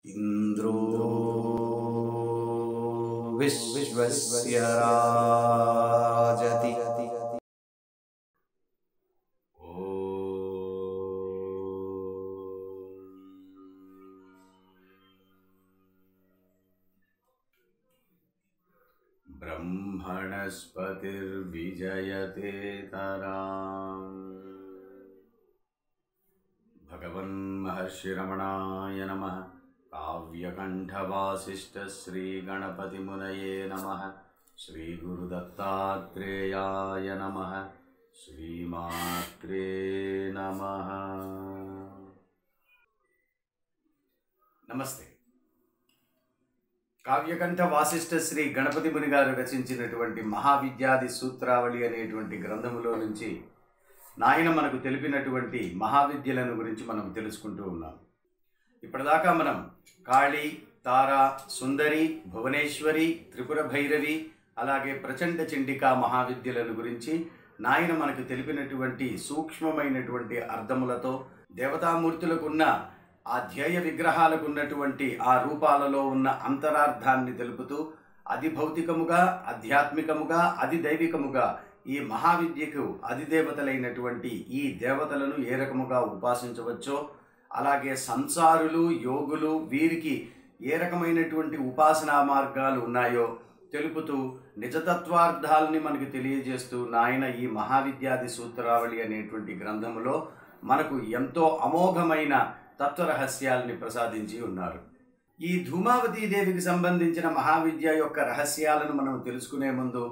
इन्द्रो विश्वस्य राजति ब्रह्मणस्पतिर्विजयते तराम् भगवन्महर्षिरमणाय नमः काव्यकण्ठवासिष्ठश्रीगणपतिमुनये नमः श्रीगुरुदत्तात्रेयाय नमः श्रीमात्रे नमः నమస్తే కావ్యకంఠ వాసిష్ఠ శ్రీ గణపతి ముని గారు రచించినటువంటి మహావిద్యాది సూత్రావళి అనేటువంటి గ్రంథములో నుంచి నాయన మనకు తెలిపినటువంటి మహావిద్యలను గురించి మనం తెలుసుకుంటూ ఉన్నాం ఇప్పటిదాకా మనం కాళీ తార సుందరి భువనేశ్వరి త్రిపుర భైరవి అలాగే ప్రచండ చండికా మహావిద్యలను గురించి నాయన మనకు తెలిపినటువంటి సూక్ష్మమైనటువంటి అర్థములతో దేవతామూర్తులకు ఉన్న ఆ ధ్యేయ విగ్రహాలకు ఉన్నటువంటి ఆ రూపాలలో ఉన్న అంతరార్థాన్ని తెలుపుతూ అది భౌతికముగా ఆధ్యాత్మికముగా అది దైవికముగా ఈ మహావిద్యకు అధిదేవతలైనటువంటి ఈ దేవతలను ఏ రకముగా ఉపాసించవచ్చో అలాగే సంసారులు యోగులు వీరికి ఏ రకమైనటువంటి ఉపాసనా మార్గాలు ఉన్నాయో తెలుపుతూ నిజతత్వార్థాలని మనకు తెలియజేస్తూ నాయన ఈ మహావిద్యాది సూత్రావళి అనేటువంటి గ్రంథములో మనకు ఎంతో అమోఘమైన తత్వరహస్యాలని ప్రసాదించి ఉన్నారు ఈ ధూమావతీ దేవికి సంబంధించిన మహావిద్య యొక్క రహస్యాలను మనం తెలుసుకునే ముందు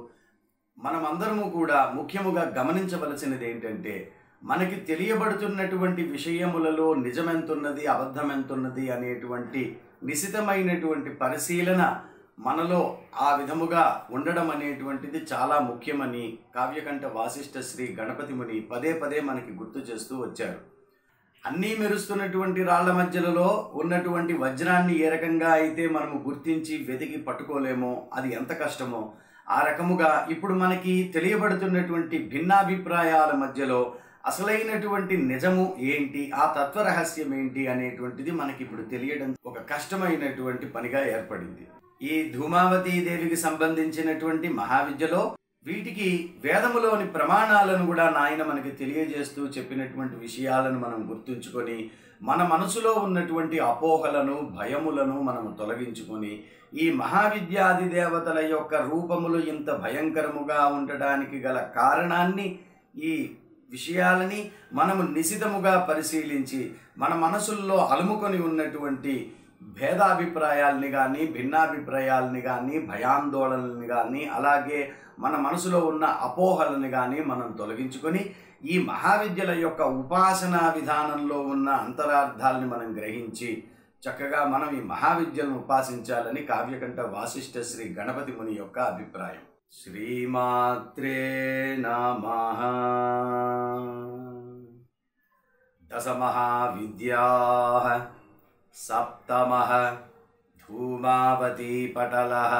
మనమందరము కూడా ముఖ్యముగా గమనించవలసినది ఏంటంటే మనకి తెలియబడుతున్నటువంటి విషయములలో నిజమెంతున్నది అబద్ధమెంతున్నది అనేటువంటి నిశితమైనటువంటి పరిశీలన మనలో ఆ విధముగా ఉండడం అనేటువంటిది చాలా ముఖ్యమని కావ్యకంఠ వాసిష్ఠ శ్రీ గణపతి ముని పదే పదే మనకి గుర్తు చేస్తూ వచ్చారు అన్నీ మెరుస్తున్నటువంటి రాళ్ల మధ్యలలో ఉన్నటువంటి వజ్రాన్ని ఏ రకంగా అయితే మనము గుర్తించి వెతికి పట్టుకోలేమో అది ఎంత కష్టమో ఆ రకముగా ఇప్పుడు మనకి తెలియబడుతున్నటువంటి భిన్నాభిప్రాయాల మధ్యలో అసలైనటువంటి నిజము ఏంటి ఆ తత్వరహస్యం ఏంటి అనేటువంటిది మనకి ఇప్పుడు తెలియడం ఒక కష్టమైనటువంటి పనిగా ఏర్పడింది ఈ ధూమావతీ దేవికి సంబంధించినటువంటి మహావిద్యలో వీటికి వేదములోని ప్రమాణాలను కూడా నాయన మనకి తెలియజేస్తూ చెప్పినటువంటి విషయాలను మనం గుర్తుంచుకొని మన మనసులో ఉన్నటువంటి అపోహలను భయములను మనం తొలగించుకొని ఈ మహావిద్యాది దేవతల యొక్క రూపములు ఇంత భయంకరముగా ఉండడానికి గల కారణాన్ని ఈ విషయాలని మనము నిశితముగా పరిశీలించి మన మనసుల్లో అలుముకొని ఉన్నటువంటి భేదాభిప్రాయాల్ని కానీ భిన్నాభిప్రాయాలని కానీ భయాందోళనల్ని కానీ అలాగే మన మనసులో ఉన్న అపోహలను కానీ మనం తొలగించుకొని ఈ మహావిద్యల యొక్క ఉపాసనా విధానంలో ఉన్న అంతరార్థాలని మనం గ్రహించి చక్కగా మనం ఈ మహావిద్యలను ఉపాసించాలని కావ్యకంఠ వాసిష్ఠ శ్రీ గణపతి ముని యొక్క అభిప్రాయం శ్రీమాత్రే నమ దశ మహావిద్యా సప్తమః ధూమావతీ పటలः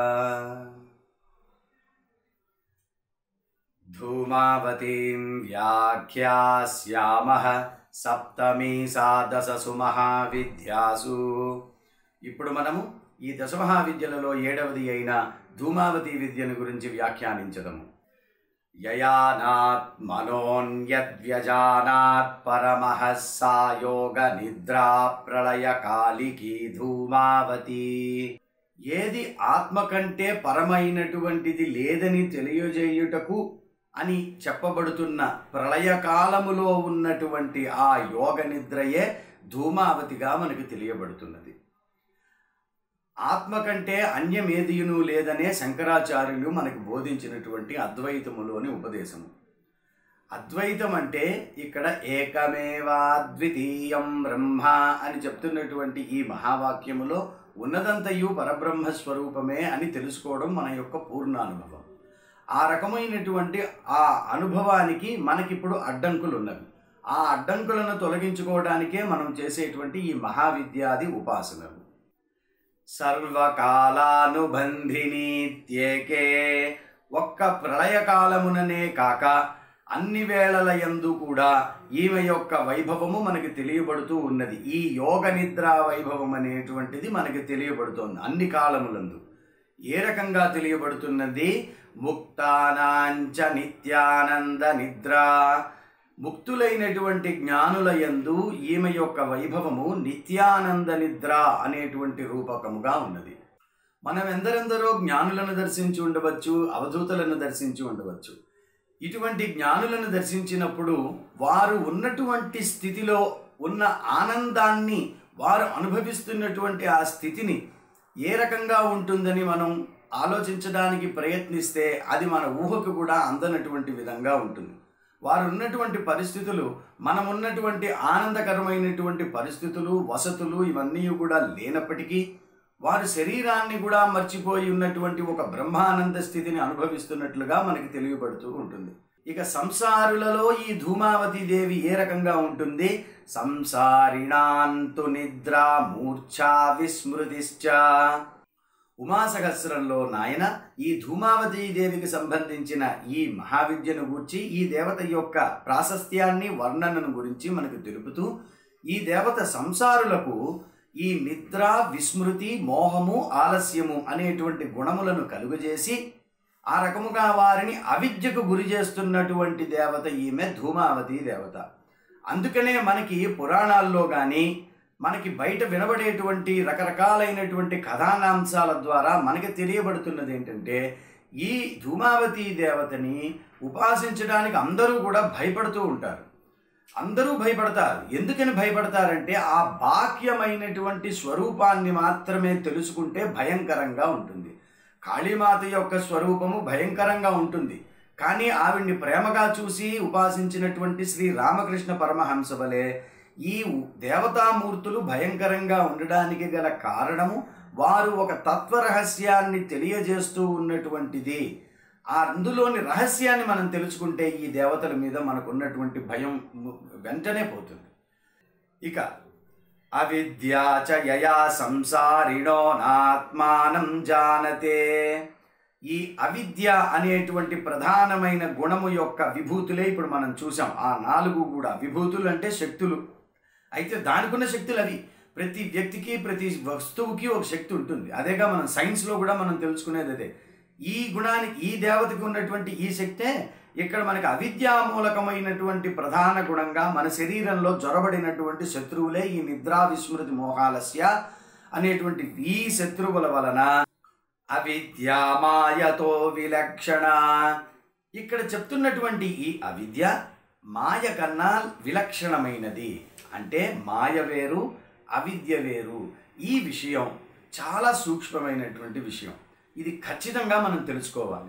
ధూమావతీం వ్యాఖ్యాస్యామः సప్తమీ సా దశసు మహావిద్యాసు ఇప్పుడు మనము ఈ దశ మహావిద్యలలో ఏడవది అయిన ధూమావతి విద్యను గురించి వ్యాఖ్యానించదము యయానాత్ మనోన్యద్వ్యజానాత్ పరమః సా యోగ నిద్రా ప్రళయ కాలికి ధూమావతి ఏది ఆత్మ కంటే పరమైనటువంటిది లేదని తెలియజేయుటకు అని చెప్పబడుతున్న ప్రళయకాలములో ఉన్నటువంటి ఆ యోగ నిద్రయే ధూమావతిగా మనకు తెలియబడుతున్నది ఆత్మ కంటే అన్యమేదియును లేదనే శంకరాచార్యులు మనకు బోధించినటువంటి అద్వైతములోని ఉపదేశము అద్వైతం అంటే ఇక్కడ ఏకమేవాద్వితీయం బ్రహ్మ అని చెప్తున్నటువంటి ఈ మహావాక్యములో ఉన్నదంతయు పరబ్రహ్మ స్వరూపమే అని తెలుసుకోవడం మన యొక్క పూర్ణ అనుభవం ఆ రకమైనటువంటి ఆ అనుభవానికి మనకిప్పుడు అడ్డంకులు ఉన్నవి ఆ అడ్డంకులను తొలగించుకోవడానికే మనం చేసేటువంటి ఈ మహావిద్యాది ఉపాసనలు సర్వకాలానుబంధినీత్యేకే ఒక్క ప్రళయకాలముననే కాక అన్ని వేళల యందు కూడా ఈమె యొక్క వైభవము మనకి తెలియబడుతూ ఉన్నది ఈ యోగ నిద్ర వైభవం అనేటువంటిది మనకి తెలియబడుతోంది అన్ని కాలములందు ఏ రకంగా తెలియబడుతున్నది ముక్తానాంచ నిత్యానంద నిద్ర ముక్తులైనటువంటి జ్ఞానుల యందు ఈమె యొక్క వైభవము నిత్యానంద నిద్ర అనేటువంటి రూపకముగా ఉన్నది మనం ఎందరెందరో జ్ఞానులను దర్శించి ఉండవచ్చు అవధూతలను దర్శించి ఉండవచ్చు ఇటువంటి జ్ఞానులను దర్శించినప్పుడు వారు ఉన్నటువంటి స్థితిలో ఉన్న ఆనందాన్ని వారు అనుభవిస్తున్నటువంటి ఆ స్థితిని ఏ రకంగా ఉంటుందని మనం ఆలోచించడానికి ప్రయత్నిస్తే అది మన ఊహకు కూడా అందనటువంటి విధంగా ఉంటుంది వారు ఉన్నటువంటి పరిస్థితులు మనం ఉన్నటువంటి ఆనందకరమైనటువంటి పరిస్థితులు వసతులు ఇవన్నీ కూడా లేనప్పటికీ వారి శరీరాన్ని కూడా మర్చిపోయి ఉన్నటువంటి ఒక బ్రహ్మానంద స్థితిని అనుభవిస్తున్నట్లుగా మనకి తెలియబడుతూ ఉంటుంది ఇక సంసారులలో ఈ ధూమావతి దేవి ఏ రకంగా ఉంటుంది సంసారిణాంతు నిద్ర మూర్ఛా విస్మృతిశ్చ ఉమాసహస్రంలో నాయన ఈ ధూమావతి దేవికి సంబంధించిన ఈ మహావిద్యను గూర్చి ఈ దేవత యొక్క ప్రాశస్త్యాన్ని వర్ణనను గురించి మనకు తెలుపుతూ ఈ దేవత సంసారులకు ఈ నిద్ర విస్మృతి మోహము ఆలస్యము అనేటువంటి గుణములను కలుగజేసి ఆ రకముగా వారిని అవిద్యకు గురి చేస్తున్నటువంటి దేవత ఈమె ధూమావతి దేవత అందుకనే మనకి పురాణాల్లో కానీ మనకి బయట వినబడేటువంటి రకరకాలైనటువంటి కథానాంశాల ద్వారా మనకి తెలియబడుతున్నది ఏంటంటే ఈ ధూమావతి దేవతని ఉపాసించడానికి అందరూ కూడా భయపడుతూ ఉంటారు అందరూ భయపడతారు ఎందుకని భయపడతారంటే ఆ బాక్యమైనటువంటి స్వరూపాన్ని మాత్రమే తెలుసుకుంటే భయంకరంగా ఉంటుంది కాళీమాత యొక్క స్వరూపము భయంకరంగా ఉంటుంది కానీ ఆవిడ్ని ప్రేమగా చూసి ఉపాసించినటువంటి శ్రీ రామకృష్ణ పరమహంస వలె ఈ దేవతామూర్తులు భయంకరంగా ఉండడానికి గల కారణము వారు ఒక తత్వ రహస్యాన్ని తెలియజేస్తూ ఉన్నటువంటిది ఆ అందులోని రహస్యాన్ని మనం తెలుసుకుంటే ఈ దేవతల మీద మనకు ఉన్నటువంటి భయం వెంటనే పోతుంది ఇక అవిద్యాచ యయా సంసారిణో నాత్మానం జానతే ఈ అవిద్య అనేటువంటి ప్రధానమైన గుణము యొక్క విభూతులే ఇప్పుడు మనం చూసాం ఆ నాలుగు కూడా విభూతులు అంటే శక్తులు అయితే దానికున్న శక్తులు అవి ప్రతి వ్యక్తికి ప్రతి వస్తువుకి ఒక శక్తి ఉంటుంది అదేగా మనం సైన్స్లో కూడా మనం తెలుసుకునేది అదే ఈ గుణానికి ఈ దేవతకి ఉన్నటువంటి ఈ శక్తే ఇక్కడ మనకి అవిద్యామూలకమైనటువంటి ప్రధాన గుణంగా మన శరీరంలో జొరబడినటువంటి శత్రువులే ఈ నిద్రా విస్మృతి మోహాలస్య అనేటువంటి ఈ శత్రువుల వలన అవిద్యామాయతో విలక్షణ ఇక్కడ చెప్తున్నటువంటి ఈ అవిద్య మాయ కన్నా విలక్షణమైనది అంటే మాయ వేరు అవిద్య వేరు ఈ విషయం చాలా సూక్ష్మమైనటువంటి విషయం ఇది ఖచ్చితంగా మనం తెలుసుకోవాలి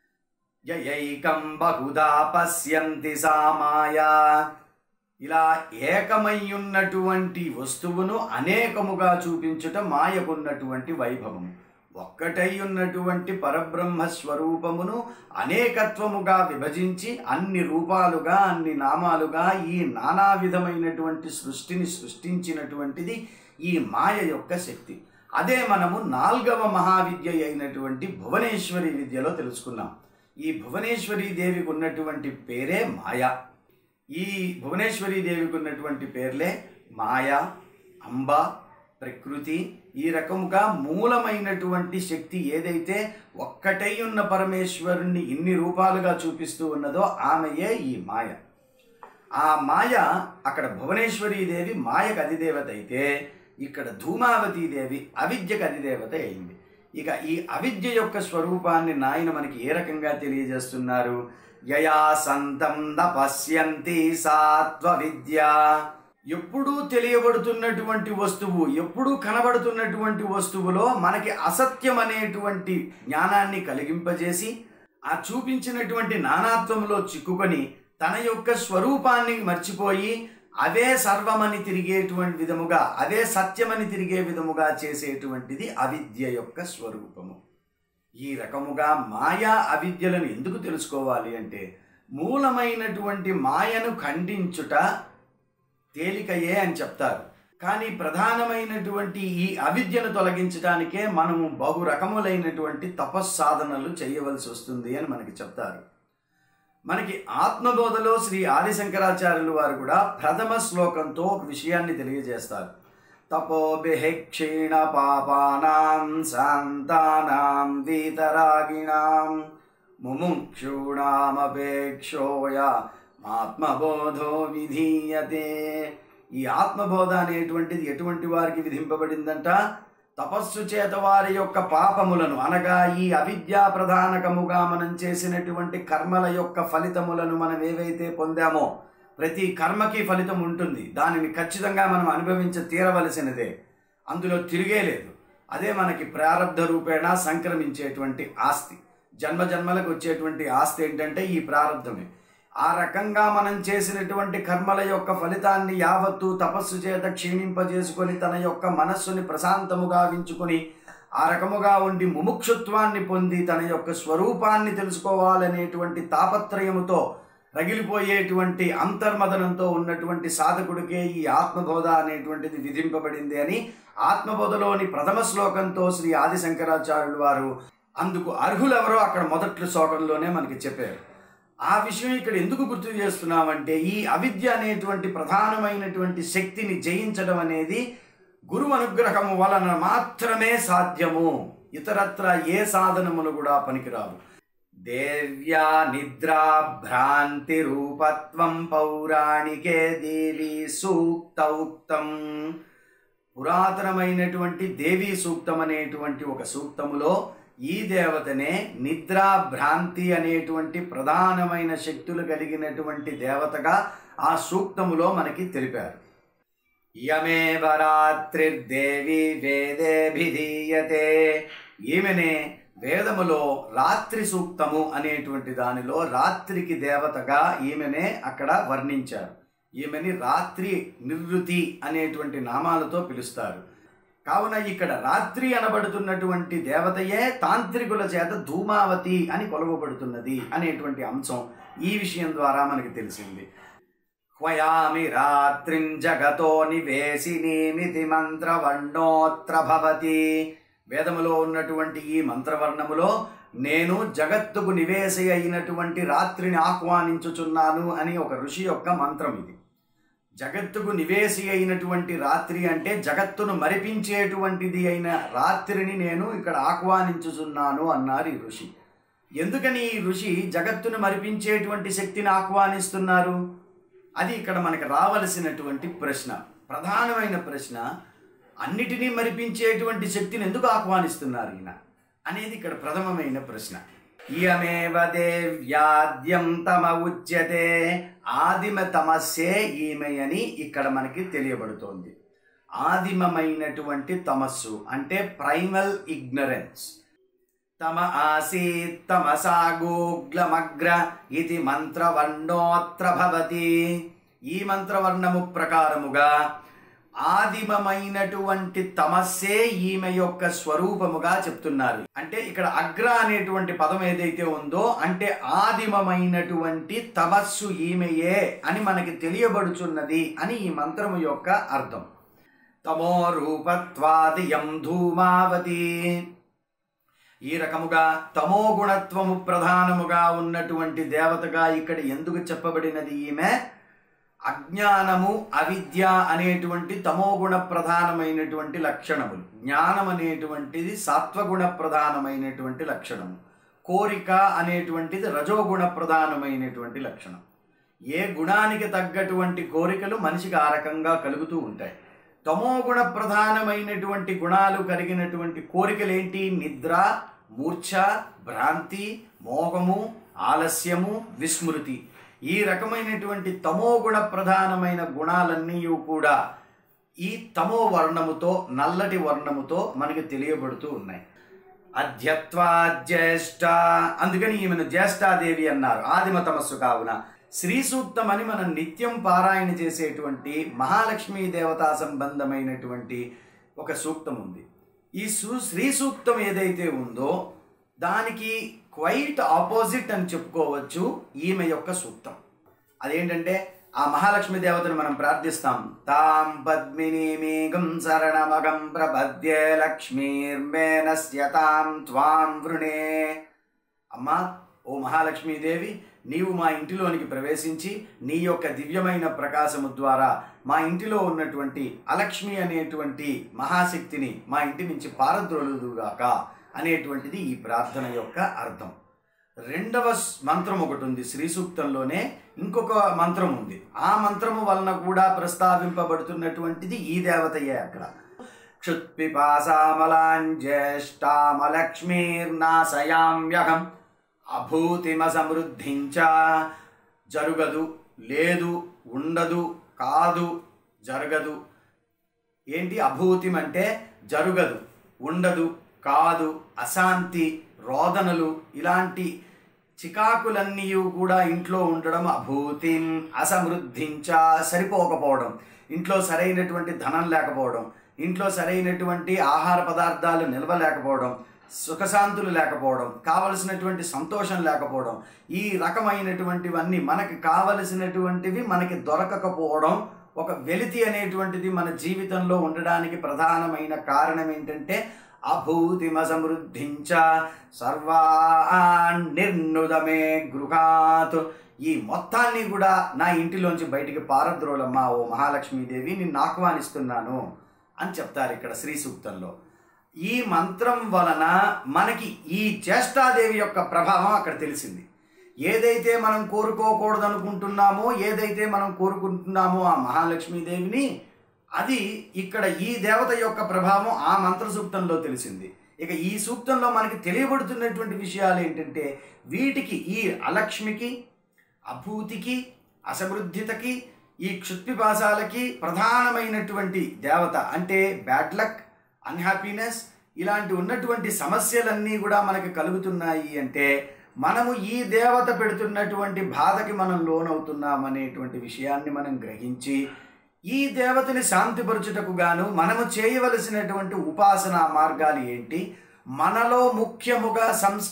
యైకం బహుదా పశ్యంతి సా మాయా ఇలా ఏకమయ్యున్నటువంటి వస్తువును అనేకముగా చూపించుట మాయకున్నటువంటి వైభవం ఒక్కటై ఉన్నటువంటి పరబ్రహ్మ స్వరూపమును అనేకత్వముగా విభజించి అన్ని రూపాలుగా అన్ని నామాలుగా ఈ నానా విధమైనటువంటి సృష్టిని సృష్టించినటువంటిది ఈ మాయ యొక్క శక్తి అదే మనము నాల్గవ మహావిద్య అయినటువంటి భువనేశ్వరి విద్యలో తెలుసుకున్నాం ఈ భువనేశ్వరి దేవికి ఉన్నటువంటి పేరే మాయ ఈ భువనేశ్వరి దేవికి ఉన్నటువంటి పేర్లే మాయ అంబ ప్రకృతి ఈ రకముగా మూలమైనటువంటి శక్తి ఏదైతే ఒక్కటై ఉన్న పరమేశ్వరుణ్ణి ఇన్ని రూపాలుగా చూపిస్తూ ఉన్నదో ఆమెయే ఈ మాయ ఆ మాయ అక్కడ భువనేశ్వరీ దేవి మాయకు అధిదేవత అయితే ఇక్కడ ధూమావతీ దేవి అవిద్యకు అధిదేవత అయింది ఇక ఈ అవిద్య యొక్క స్వరూపాన్ని నాయన మనకి ఏ రకంగా తెలియజేస్తున్నారు యయా సంతం న పశ్యంతి సాత్వ విద్య ఎప్పుడూ తెలియబడుతున్నటువంటి వస్తువు ఎప్పుడూ కనబడుతున్నటువంటి వస్తువులో మనకి అసత్యం అనేటువంటి జ్ఞానాన్ని కలిగింపజేసి ఆ చూపించినటువంటి నానాత్వంలో చిక్కుకొని తన యొక్క స్వరూపాన్ని మర్చిపోయి అవే సర్వమని తిరిగేటువంటి విధముగా అవే సత్యమని తిరిగే విధముగా చేసేటువంటిది అవిద్య యొక్క స్వరూపము ఈ రకముగా మాయా అవిద్యలను ఎందుకు తెలుసుకోవాలి అంటే మూలమైనటువంటి మాయను ఖండించుట తేలికయే అని చెప్తారు కానీ ప్రధానమైనటువంటి ఈ అవిద్యను తొలగించడానికే మనము బహు రకములైనటువంటి తపస్సాధనలు చేయవలసి వస్తుంది అని మనకి చెప్తారు మనకి ఆత్మబోధలో శ్రీ ఆదిశంకరాచార్యులు వారు కూడా ప్రథమ శ్లోకంతో ఒక విషయాన్ని తెలియజేస్తారు తపోభిః క్షీణ పాపానాం శాంతానాం వీతరాగిణాం ముముక్షూణామపేక్షోయ ఆత్మబోధో విధీయతే ఈ ఆత్మబోధ అనేటువంటిది ఎటువంటి వారికి విధింపబడిందంట తపస్సు చేత వారి యొక్క పాపములను అనగా ఈ అవిద్యా ప్రధానకముగా మనం చేసినటువంటి కర్మల యొక్క ఫలితములను మనం ఏవైతే పొందామో ప్రతి కర్మకి ఫలితం ఉంటుంది దానిని ఖచ్చితంగా మనం అనుభవించ తీరవలసినదే అందులో తిరిగే లేదు అదే మనకి ప్రారంధ రూపేణ సంక్రమించేటువంటి ఆస్తి జన్మ జన్మలకు వచ్చేటువంటి ఆస్తి ఏంటంటే ఈ ప్రారంధమే ఆ రకంగా మనం చేసినటువంటి కర్మల యొక్క ఫలితాన్ని యావత్తు తపస్సు చేత క్షీణింపజేసుకొని తన యొక్క మనస్సుని ప్రశాంతముగా వించుకొని ఆ రకముగా ఉండి ముముక్షుత్వాన్ని పొంది తన యొక్క స్వరూపాన్ని తెలుసుకోవాలనేటువంటి తాపత్రయముతో రగిలిపోయేటువంటి అంతర్మదనంతో ఉన్నటువంటి సాధకుడికే ఈ ఆత్మబోధ అనేటువంటిది విధింపబడింది అని ఆత్మబోధలోని ప్రథమ శ్లోకంతో శ్రీ ఆదిశంకరాచార్యులు వారు అందుకు అర్హులెవరో అక్కడ మొదటి శ్లోకంలోనే మనకి చెప్పారు ఆ విషయం ఇక్కడ ఎందుకు గుర్తు చేస్తున్నామంటే ఈ అవిద్య అనేటువంటి ప్రధానమైనటువంటి శక్తిని జయించడం అనేది గురువు అనుగ్రహము వలన మాత్రమే సాధ్యము ఇతరత్ర ఏ సాధనములు కూడా పనికిరావు దేవ్యా నిద్రా భ్రాంతి రూపత్వం పౌరాణికే దేవి సూక్త ఉక్తం పురాతనమైనటువంటి దేవీ సూక్తం అనేటువంటి ఒక సూక్తములో ఈ దేవతనే నిద్రా భ్రాంతి అనేటువంటి ప్రధానమైన శక్తులు కలిగినటువంటి దేవతగా ఆ సూక్తములో మనకి తెలిపారు యమేవ రాత్రిర్దేవి వేదేభిధీయతే ఈమెనే వేదములో రాత్రి సూక్తము అనేటువంటి దానిలో రాత్రికి దేవతగా ఈమెనే అక్కడ వర్ణించారు ఈమెని రాత్రి నివృతి అనేటువంటి నామాలతో పిలుస్తారు కావున ఇక్కడ రాత్రి అనబడుతున్నటువంటి దేవతయే తాంత్రికుల చేత ధూమావతి అని కొలవబడుతున్నది అనేటువంటి అంశం ఈ విషయం ద్వారా మనకి తెలిసింది హ్వయామి రాత్రిం జగతో నివేశినీమితి మంత్రవర్ణోత్ర భవతి వేదములో ఉన్నటువంటి ఈ మంత్రవర్ణములో నేను జగత్తుకు నివేశి అయినటువంటి రాత్రిని ఆహ్వానించుచున్నాను అని ఒక ఋషి యొక్క మంత్రం ఇది జగత్తుకు నివేశి అయినటువంటి రాత్రి అంటే జగత్తును మరిపించేటువంటిది అయిన రాత్రిని నేను ఇక్కడ ఆహ్వానించుచున్నాను అన్నారు ఈ ఋషి ఎందుకని ఈ ఋషి జగత్తును మరిపించేటువంటి శక్తిని ఆహ్వానిస్తున్నారు అది ఇక్కడ మనకు రావలసినటువంటి ప్రశ్న ప్రధానమైన ప్రశ్న అన్నిటినీ మరిపించేటువంటి శక్తిని ఎందుకు ఆహ్వానిస్తున్నారు ఈయన అనేది ఇక్కడ ప్రథమమైన ప్రశ్న ఇయమేవ దేవ్యాద్యం తమ ఉచ్యతే ఆదిమ తమస్సే ఈమె అని ఇక్కడ మనకి తెలియబడుతోంది ఆదిమమైనటువంటి తమస్సు అంటే ప్రైమల్ ఇగ్నరెన్స్ తమ ఆసీత్ తమసా గూగ్లమగ్ర ఇది మంత్రవర్ణోత్ర భవతి ఈ మంత్రవర్ణము ప్రకారముగా ఆదిమమైనటువంటి తమస్సే ఈమె యొక్క స్వరూపముగా చెప్తున్నారు అంటే ఇక్కడ అగ్ర అనేటువంటి పదం ఏదైతే ఉందో అంటే ఆదిమమైనటువంటి తమస్సు ఈమెయే అని మనకి తెలియబడుచున్నది అని ఈ మంత్రము యొక్క అర్థం తమో రూపత్వాదియం ధూమావతి ఈ రకముగా తమో గుణత్వము ప్రధానముగా ఉన్నటువంటి దేవతగా ఇక్కడ ఎందుకు చెప్పబడినది ఈమె అజ్ఞానము అవిద్య అనేటువంటి తమోగుణ ప్రధానమైనటువంటి లక్షణములు జ్ఞానం అనేటువంటిది సత్వగుణ ప్రధానమైనటువంటి లక్షణము కోరిక అనేటువంటిది రజోగుణ ప్రధానమైనటువంటి లక్షణం ఏ గుణానికి తగ్గటువంటి కోరికలు మనిషికి ఆ రకంగా కలుగుతూ ఉంటాయి తమోగుణ ప్రధానమైనటువంటి గుణాలు కలిగినటువంటి కోరికలేంటి నిద్ర మూర్ఛ భ్రాంతి మోహము ఆలస్యము విస్మృతి ఈ రకమైనటువంటి తమోగుణ ప్రధానమైన గుణాలన్నీ కూడా ఈ తమో వర్ణముతో నల్లటి వర్ణముతో మనకి తెలియబడుతూ ఉన్నాయి అధ్యత్వా జ్యేష్ఠ అందుకని ఈమెను జ్యేష్ఠాదేవి అన్నారు ఆదిమ తమస్సు కావున శ్రీ సూక్తం అని మనం నిత్యం పారాయణ చేసేటువంటి మహాలక్ష్మీ దేవతా సంబంధమైనటువంటి ఒక సూక్తం ఉంది ఈ సు శ్రీ సూక్తం ఏదైతే ఉందో దానికి క్వైట్ ఆపోజిట్ అని చెప్పుకోవచ్చు ఈమె యొక్క సూక్తం అదేంటంటే ఆ మహాలక్ష్మి దేవతను మనం ప్రార్థిస్తాం తాం పద్మినీమీగం శరణమగం ప్రపద్యే లక్ష్మీర్మేనస్య తాం త్వాం వృణే అమ్మా ఓ మహాలక్ష్మీదేవి నీవు మా ఇంటిలోనికి ప్రవేశించి నీ యొక్క దివ్యమైన ప్రకాశము ద్వారా మా ఇంటిలో ఉన్నటువంటి అలక్ష్మి అనేటువంటి మహాశక్తిని మా ఇంటి నుంచి పారద్రోలుదుగాక అనేటువంటిది ఈ ప్రార్థన యొక్క అర్థం రెండవ స్- మంత్రం ఒకటి ఉంది శ్రీ సూక్తంలోనే ఇంకొక మంత్రం ఉంది ఆ మంత్రము వలన కూడా ప్రస్తావింపబడుతున్నటువంటిది ఈ దేవతయే అక్కడ క్షుత్పిపాసామలాంజ్యేష్టామలక్ష్మీర్నాశయామ్యహం అభూతిమ సమృద్ధించ జరుగదు లేదు ఉండదు కాదు జరగదు ఏంటి అభూతిం అంటే జరుగదు ఉండదు కాదు అశాంతి రోదనలు ఇలాంటి చికాకులన్నీ కూడా ఇంట్లో ఉండడం అభూతిం అసమృద్ధించ సరిపోకపోవడం ఇంట్లో సరైనటువంటి ధనం లేకపోవడం ఇంట్లో సరైనటువంటి ఆహార పదార్థాలు నిల్వ లేకపోవడం సుఖశాంతులు లేకపోవడం కావలసినటువంటి సంతోషం లేకపోవడం ఈ రకమైనటువంటివన్నీ మనకి కావలసినటువంటివి మనకి దొరకకపోవడం ఒక వెలితి అనేటువంటిది మన జీవితంలో ఉండడానికి ప్రధానమైన కారణం ఏంటంటే అభూతిమ సమృద్ధించ సర్వాన్ నిర్నుదమే గృహాత్ ఈ మొత్తాన్ని కూడా నా ఇంటిలోంచి బయటికి పారద్రోలమ్మా ఓ మహాలక్ష్మీదేవి నిన్ను ఆహ్వానిస్తున్నాను అని చెప్తారు ఇక్కడ శ్రీ సూక్తంలో ఈ మంత్రం వలన మనకి ఈ జ్యేష్ఠాదేవి యొక్క ప్రభావం అక్కడ తెలిసింది ఏదైతే మనం కోరుకోకూడదు అనుకుంటున్నామో ఏదైతే మనం కోరుకుంటున్నామో ఆ మహాలక్ష్మీదేవిని అది ఇక్కడ ఈ దేవత యొక్క ప్రభావం ఆ మంత్ర సూక్తంలో తెలిసింది ఇక ఈ సూక్తంలో మనకి తెలియబడుతున్నటువంటి విషయాలు ఏంటంటే వీటికి ఈ అలక్ష్మికి అభూతికి అసమృద్ధితకి ఈ క్షుత్పిపాసాలకి ప్రధానమైనటువంటి దేవత అంటే బ్యాడ్ లక్ అన్హ్యాపీనెస్ ఇలాంటి ఉన్నటువంటి సమస్యలన్నీ కూడా మనకి కలుగుతున్నాయి అంటే మనము ఈ దేవత పెడుతున్నటువంటి బాధకి మనం లోనవుతున్నాం అనేటువంటి విషయాన్ని మనం గ్రహించి ఈ దేవతని శాంతిపరచుటకు గాను మనము చేయవలసినటువంటి ఉపాసనా మార్గాలు ఏంటి మనలో ముఖ్యముగా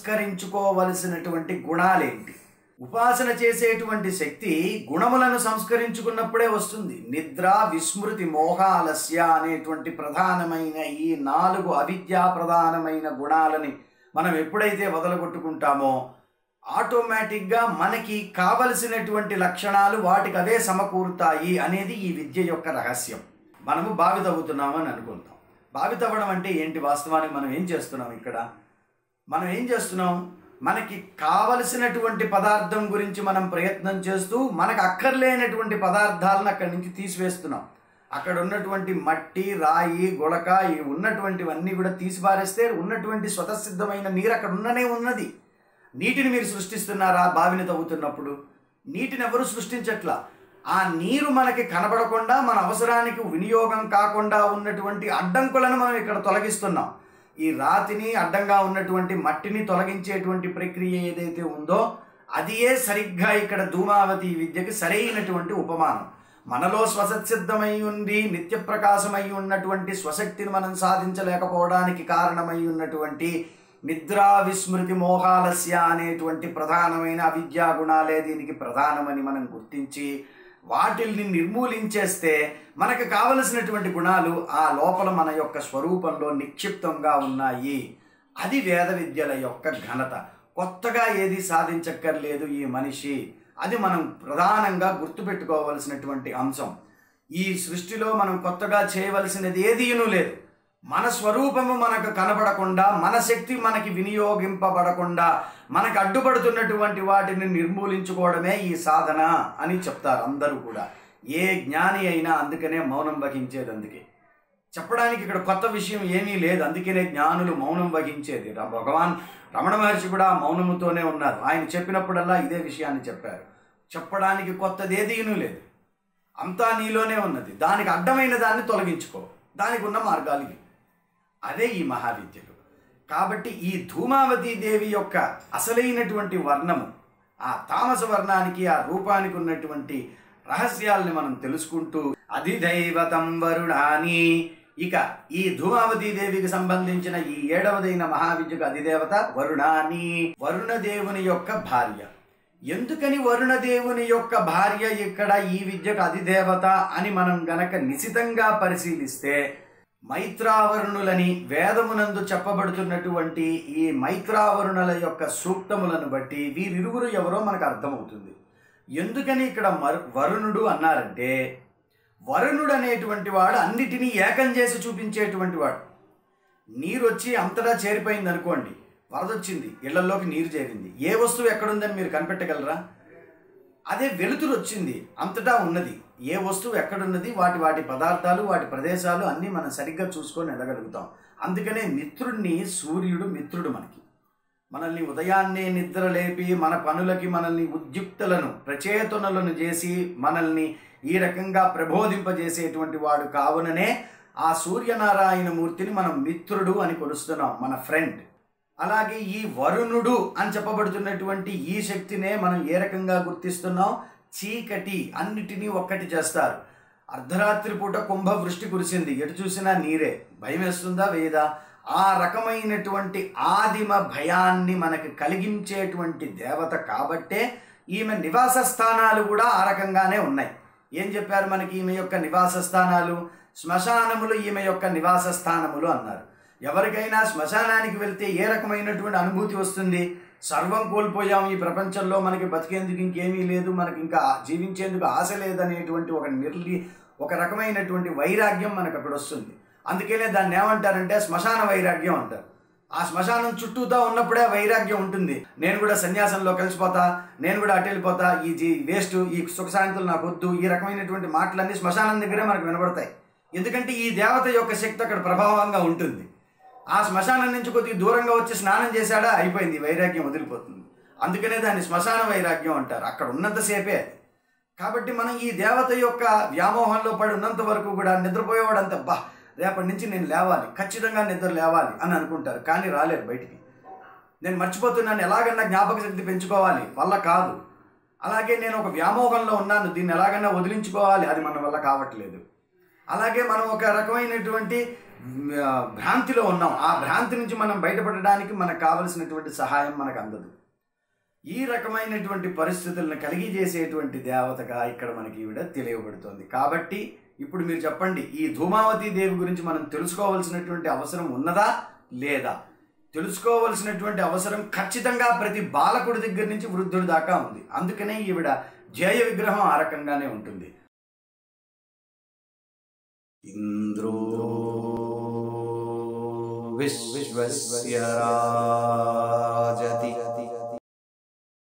సంస్కరించుకోవలసినటువంటి గుణాలేంటి ఉపాసన చేసేటువంటి శక్తి గుణములను సంస్కరించుకున్నప్పుడే వస్తుంది నిద్ర విస్మృతి మోహాలస్య అనేటువంటి ప్రధానమైన ఈ నాలుగు అవిద్యా ప్రధానమైన గుణాలని మనం ఎప్పుడైతే వదలగొట్టుకుంటామో ఆటోమేటిక్గా మనకి కావలసినటువంటి లక్షణాలు వాటికి అవే సమకూరుతాయి అనేది ఈ విద్య యొక్క రహస్యం మనము బావి తవ్వుతున్నామని అనుకుంటాం బావి తవ్వడం అంటే ఏంటి వాస్తవానికి మనం ఏం చేస్తున్నాం ఇక్కడ మనం ఏం చేస్తున్నాం మనకి కావలసినటువంటి పదార్థం గురించి మనం ప్రయత్నం చేస్తూ మనకు అక్కర్లేనటువంటి పదార్థాలను అక్కడి నుంచి తీసివేస్తున్నాం అక్కడ ఉన్నటువంటి మట్టి రాయి గుళక ఈ ఉన్నటువంటివన్నీ కూడా తీసిపారేస్తే ఉన్నటువంటి స్వతసిద్ధమైన నీరు అక్కడ ఉన్ననే ఉన్నది నీటిని మీరు సృష్టిస్తున్నారా బావిని తవ్వుతున్నప్పుడు నీటిని ఎవరు సృష్టించట్లా ఆ నీరు మనకి కనబడకుండా మన అవసరానికి వినియోగం కాకుండా ఉన్నటువంటి అడ్డంకులను మనం ఇక్కడ తొలగిస్తున్నాం ఈ రాతిని అడ్డంగా ఉన్నటువంటి మట్టిని తొలగించేటువంటి ప్రక్రియ ఏదైతే ఉందో అదియే సరిగ్గా ఇక్కడ ధూమావతి విద్యకి సరైనటువంటి ఉపమానం మనలో స్వసత్సిద్ధమై ఉండి నిత్య ప్రకాశమై ఉన్నటువంటి స్వశక్తిని మనం సాధించలేకపోవడానికి కారణమై ఉన్నటువంటి నిద్రా విస్మృతి మోహాలస్య అనేటువంటి ప్రధానమైన అవిద్యా గుణాలే దీనికి ప్రధానమని మనం గుర్తించి వాటిల్ని నిర్మూలించేస్తే మనకు కావలసినటువంటి గుణాలు ఆ లోపల మన యొక్క స్వరూపంలో నిక్షిప్తంగా ఉన్నాయి అది వేద విద్యల యొక్క ఘనత కొత్తగా ఏది సాధించక్కర్లేదు ఈ మనిషి అది మనం ప్రధానంగా గుర్తుపెట్టుకోవలసినటువంటి అంశం ఈ సృష్టిలో మనం కొత్తగా చేయవలసినది ఏదీనూ లేదు మన స్వరూపము మనకు కనబడకుండా మన శక్తి మనకి వినియోగింపబడకుండా మనకు అడ్డుపడుతున్నటువంటి వాటిని నిర్మూలించుకోవడమే ఈ సాధన అని చెప్తారు అందరూ కూడా ఏ జ్ఞాని అయినా అందుకనే మౌనం వహించేది అందుకే చెప్పడానికి ఇక్కడ కొత్త విషయం ఏమీ లేదు అందుకనే జ్ఞానులు మౌనం వహించేది ర- భగవాన్ రమణ మహర్షి కూడా మౌనముతోనే ఉన్నారు ఆయన చెప్పినప్పుడల్లా ఇదే విషయాన్ని చెప్పారు చెప్పడానికి కొత్తదేదీనూ లేదు అంతా నీలోనే ఉన్నది దానికి అడ్డమైన దాన్ని తొలగించుకో దానికి ఉన్న మార్గాలు ఇవి అదే ఈ మహావిద్యలు కాబట్టి ఈ ధూమావతి దేవి యొక్క అసలైనటువంటి వర్ణము ఆ తామస వర్ణానికి ఆ రూపానికి ఉన్నటువంటి రహస్యాల్ని మనం తెలుసుకుంటూ అధిదైవతం వరుణాని ఇక ఈ ధూమావతి దేవికి సంబంధించిన ఈ ఏడవదైన మహావిద్యకు అధిదేవత వరుణాని వరుణదేవుని యొక్క భార్య ఎందుకని వరుణదేవుని యొక్క భార్య ఇక్కడ ఈ విద్యకు అధిదేవత అని మనం గనక నిశితంగా పరిశీలిస్తే మైత్రావరుణులని వేదమునందు చెప్పబడుతున్నటువంటి ఈ మైత్రావరుణుల యొక్క సూక్తములను బట్టి వీరిరువురు ఎవరో మనకు అర్థమవుతుంది ఎందుకని ఇక్కడ మరు వరుణుడు అన్నారంటే వరుణుడు అనేటువంటి వాడు అన్నిటినీ ఏకం చేసి చూపించేటువంటి వాడు నీరు వచ్చి అంతటా చేరిపోయింది అనుకోండి వరద వచ్చింది ఇళ్లలోకి నీరు చేరింది ఏ వస్తువు ఎక్కడుందని మీరు కనిపెట్టగలరా అదే వెలుతురు వచ్చింది అంతటా ఉన్నది ఏ వస్తువు ఎక్కడున్నది వాటి వాటి పదార్థాలు వాటి ప్రదేశాలు అన్నీ మనం సరిగ్గా చూసుకొని వెళ్ళగలుగుతాం అందుకనే మిత్రుడిని సూర్యుడు మిత్రుడు మనకి మనల్ని ఉదయాన్నే నిద్ర లేపి మన పనులకి మనల్ని ఉద్యుక్తులను ప్రచేతనలను చేసి మనల్ని ఈ రకంగా ప్రబోధింపజేసేటువంటి వాడు కావుననే ఆ సూర్యనారాయణ మూర్తిని మనం మిత్రుడు అని కొలుస్తున్నాం మన ఫ్రెండ్ అలాగే ఈ వరుణుడు అని చెప్పబడుతున్నటువంటి ఈ శక్తినే మనం ఏ రకంగా గుర్తిస్తున్నాం చీకటి అన్నిటినీ ఒక్కటి చేస్తారు అర్ధరాత్రి పూట కుంభ వృష్టి కురిసింది ఎటు చూసినా నీరే భయం వేస్తుందా వేదా ఆ రకమైనటువంటి ఆదిమ భయాన్ని మనకి కలిగించేటువంటి దేవత కాబట్టే ఈమె నివాస స్థానాలు కూడా ఆ రకంగానే ఉన్నాయి ఏం చెప్పారు మనకి ఈమె యొక్క నివాస స్థానాలు శ్మశానములు ఈమె యొక్క నివాస స్థానములు అన్నారు ఎవరికైనా శ్మశానానికి వెళ్తే ఏ రకమైనటువంటి అనుభూతి వస్తుంది సర్వం కోల్పోయాం ఈ ప్రపంచంలో మనకి బతికేందుకు ఇంకేమీ లేదు మనకి ఇంకా జీవించేందుకు ఆశ లేదనేటువంటి ఒక నిర్లి ఒక రకమైనటువంటి వైరాగ్యం మనకు అక్కడ వస్తుంది అందుకనే దాన్ని ఏమంటారంటే శ్మశాన వైరాగ్యం అంటారు ఆ శ్మశానం చుట్టూతా ఉన్నప్పుడే వైరాగ్యం ఉంటుంది నేను కూడా సన్యాసంలో కలిసిపోతా నేను కూడా అటు వెళ్ళిపోతా ఈ జీ వేస్ట్ ఈ సుఖశాంతులు నాకు వద్దు ఈ రకమైనటువంటి మాటలన్నీ శ్మశానం దగ్గరే మనకు వినబడతాయి ఎందుకంటే ఈ దేవత యొక్క శక్తి అక్కడ ప్రభావంగా ఉంటుంది ఆ శ్మశానం నుంచి కొద్దిగా దూరంగా వచ్చి స్నానం చేశాడా అయిపోయింది వైరాగ్యం వదిలిపోతుంది అందుకనే దాన్ని శ్మశాన వైరాగ్యం అంటారు అక్కడ ఉన్నంతసేపే అది కాబట్టి మనం ఈ దేవత యొక్క వ్యామోహంలో పడి ఉన్నంత వరకు కూడా నిద్రపోయేవాడంత బా రేపటి నుంచి నేను లేవాలి ఖచ్చితంగా నిద్ర లేవాలి అని అనుకుంటారు కానీ రాలేరు బయటికి నేను మర్చిపోతున్నాను ఎలాగన్నా జ్ఞాపక శక్తి పెంచుకోవాలి వల్ల కాదు అలాగే నేను ఒక వ్యామోహంలో ఉన్నాను దీన్ని ఎలాగన్నా వదిలించుకోవాలి అది మన వల్ల కావట్లేదు అలాగే మనం ఒక రకమైనటువంటి ఆ, భ్రాంతిలో ఉన్నాం ఆ భ్రాంతి నుంచి మనం బయటపడడానికి మనకు కావలసినటువంటి సహాయం మనకు అందదు ఈ రకమైనటువంటి పరిస్థితులను కలిగి చేసేటువంటి దేవతగా ఇక్కడ మనకి ఈవిడ తెలియబడుతోంది కాబట్టి ఇప్పుడు మీరు చెప్పండి ఈ ధూమావతి దేవి గురించి మనం తెలుసుకోవాల్సినటువంటి అవసరం ఉన్నదా లేదా తెలుసుకోవాల్సినటువంటి అవసరం ఖచ్చితంగా ప్రతి బాలకుడి దగ్గర నుంచి వృద్ధుడి దాకా ఉంది అందుకనే ఈవిడ జయ విగ్రహం ఆ రకంగానే ఉంటుంది ఇంద్రో విశ్వస్య రాజతి